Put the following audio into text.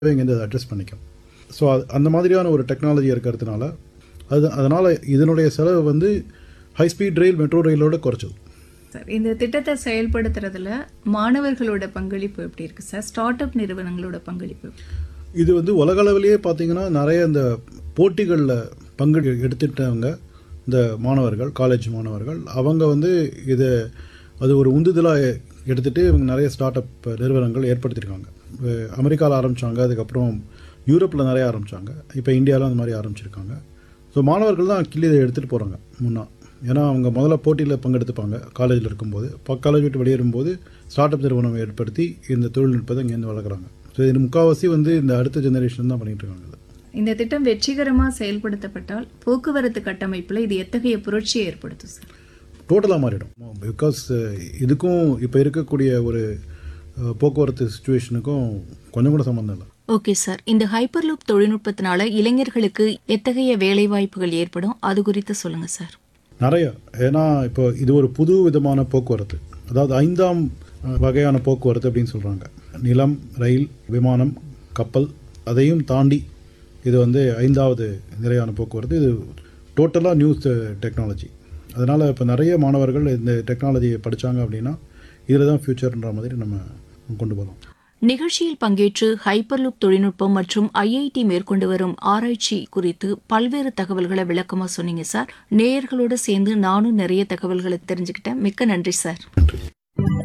இங்கேருந்து அதை அட்ஜஸ்ட் பண்ணிக்கும் ஸோ அந்த மாதிரியான ஒரு டெக்னாலஜி இருக்கிறதுனால அது அதனால் இதனுடைய செலவு வந்து ஹை ஸ்பீட் ரயில் மெட்ரோ ரயிலோட குறைச்சது சார் இந்த திட்டத்தை செயல்படுத்துறதுல மாணவர்களோட பங்களிப்பு எப்படி இருக்கு சார் ஸ்டார்ட் அப் நிறுவனங்களோட பங்களிப்பு எப்படி? இது வந்து உலக அளவிலேயே பார்த்தீங்கன்னா நிறைய இந்த போட்டிகளில் பங்கு எடுத்துட்டவங்க இந்த மாணவர்கள் காலேஜ் மாணவர்கள் அவங்க வந்து இதை அது ஒரு உந்துதலாக எடுத்துகிட்டு இவங்க நிறைய ஸ்டார்ட் அப் நிறுவனங்கள் ஏற்படுத்தியிருக்காங்க அமெரிக்காவில் ஆரம்பித்தாங்க அதுக்கப்புறம் யூரோப்பில் நிறைய ஆரம்பித்தாங்க இப்போ இந்தியாவில் அந்த மாதிரி ஆரம்பிச்சிருக்காங்க ஸோ மாணவர்கள் தான் கிள்ளி இதை எடுத்துகிட்டு போகிறாங்க முன்னா ஏன்னா அவங்க முதல்ல போட்டியில் பங்கெடுத்துப்பாங்க காலேஜில் இருக்கும்போது இப்போ காலேஜ் விட்டு வெளியேறும்போது ஸ்டார்ட் அப் நிறுவனம் ஏற்படுத்தி இந்த தொழில்நுட்பத்தை இங்கேருந்து வளர்க்குறாங்க ஸோ இது முக்கால்வாசி வந்து இந்த அடுத்த ஜெனரேஷன் தான் பண்ணிட்டு இருக்காங்க இது இந்த திட்டம் வெற்றிகரமா செயல்படுத்தப்பட்டால் போக்குவரத்து கட்டமைப்புல இது எத்தகைய புரட்சியை ஏற்படுத்தும் சார் டோட்டலாக மாறிடும் பிகாஸ் இதுக்கும் இப்போ இருக்கக்கூடிய ஒரு அஹ், போக்குவரத்து சுச்சுவேஷனுக்கும் கொஞ்சம் கூட சம்மந்தம் இல்லை ஓகே சார் இந்த ஹைப்பர்லூப் தொழில்நுட்பத்தினால இளைஞர்களுக்கு எத்தகைய வேலைவாய்ப்புகள் ஏற்படும் அது குறித்து சொல்லுங்க சார் நிறைய ஏன்னா இப்போ இது ஒரு புது விதமான போக்குவரத்து அதாவது ஐந்தாம் அஹ், வகையான போக்குவரத்து அப்படின்னு சொல்கிறாங்க நிலம் ரயில் விமானம் கப்பல் அதையும் தாண்டி இது வந்து ஐந்தாவது நிலையான போக்குவரத்து இது டோட்டலாக நியூஸ் டெக்னாலஜி அதனால் இப்போ நிறைய மாணவர்கள் இந்த டெக்னாலஜியை படித்தாங்க அப்படின்னா இதில் தான் ஃப்யூச்சர்ன்ற மாதிரி நம்ம கொண்டு போகலாம் நிகழ்ச்சியில் பங்கேற்று ஹைப்பர்லூப் தொழில்நுட்பம் மற்றும் ஐஐடி மேற்கொண்டு வரும் ஆராய்ச்சி குறித்து பல்வேறு தகவல்களை விளக்கமா சொன்னீங்க சார் நேயர்களோட சேர்ந்து நானும் நிறைய தகவல்களை தெரிஞ்சுக்கிட்டேன் மிக்க நன்றி சார் நன்றி